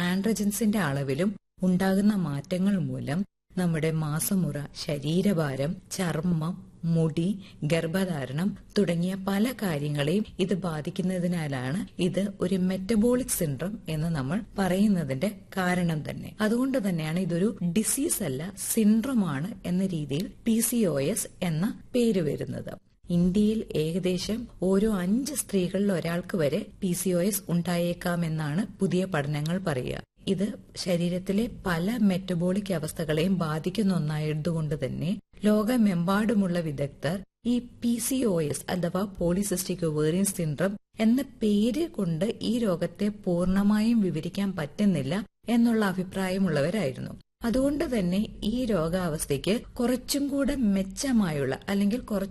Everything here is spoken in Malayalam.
ആൻഡ്രജൻസിന്റെ അളവിലും ഉണ്ടാകുന്ന മാറ്റങ്ങൾ മൂലം നമ്മുടെ മാസമുറ ശരീരഭാരം ചർമ്മം മുടി ഗർഭധാരണം തുടങ്ങിയ പല കാര്യങ്ങളെയും ഇത് ബാധിക്കുന്നതിനാലാണ് ഇത് ഒരു മെറ്റബോളിക് സിൻഡ്രം എന്ന് നമ്മൾ പറയുന്നതിന്റെ കാരണം തന്നെ അതുകൊണ്ട് തന്നെയാണ് ഇതൊരു ഡിസീസ് അല്ല സിൻഡ്രമാണ് എന്ന രീതിയിൽ പി എന്ന പേര് വരുന്നത് ഇന്ത്യയിൽ ഏകദേശം ഓരോ അഞ്ച് സ്ത്രീകളിൽ ഒരാൾക്ക് വരെ പി സി ഒ എസ് ഉണ്ടായേക്കാമെന്നാണ് പുതിയ പഠനങ്ങൾ പറയുക ഇത് ശരീരത്തിലെ പല മെറ്റബോളിക് അവസ്ഥകളെയും ബാധിക്കുന്ന ഒന്നായതുകൊണ്ട് തന്നെ ലോകമെമ്പാടുമുള്ള വിദഗ്ധർ ഈ പി സി ഒ എസ് അഥവാ പോളിസിസ്റ്റിക് ഒവേറിയൻ സിൻഡ്രം എന്ന പേര് കൊണ്ട് ഈ രോഗത്തെ പൂർണ്ണമായും വിവരിക്കാൻ പറ്റുന്നില്ല എന്നുള്ള അഭിപ്രായമുള്ളവരായിരുന്നു അതുകൊണ്ട് തന്നെ ഈ രോഗാവസ്ഥയ്ക്ക് കുറച്ചും കൂടെ മെച്ചമായുള്ള അല്ലെങ്കിൽ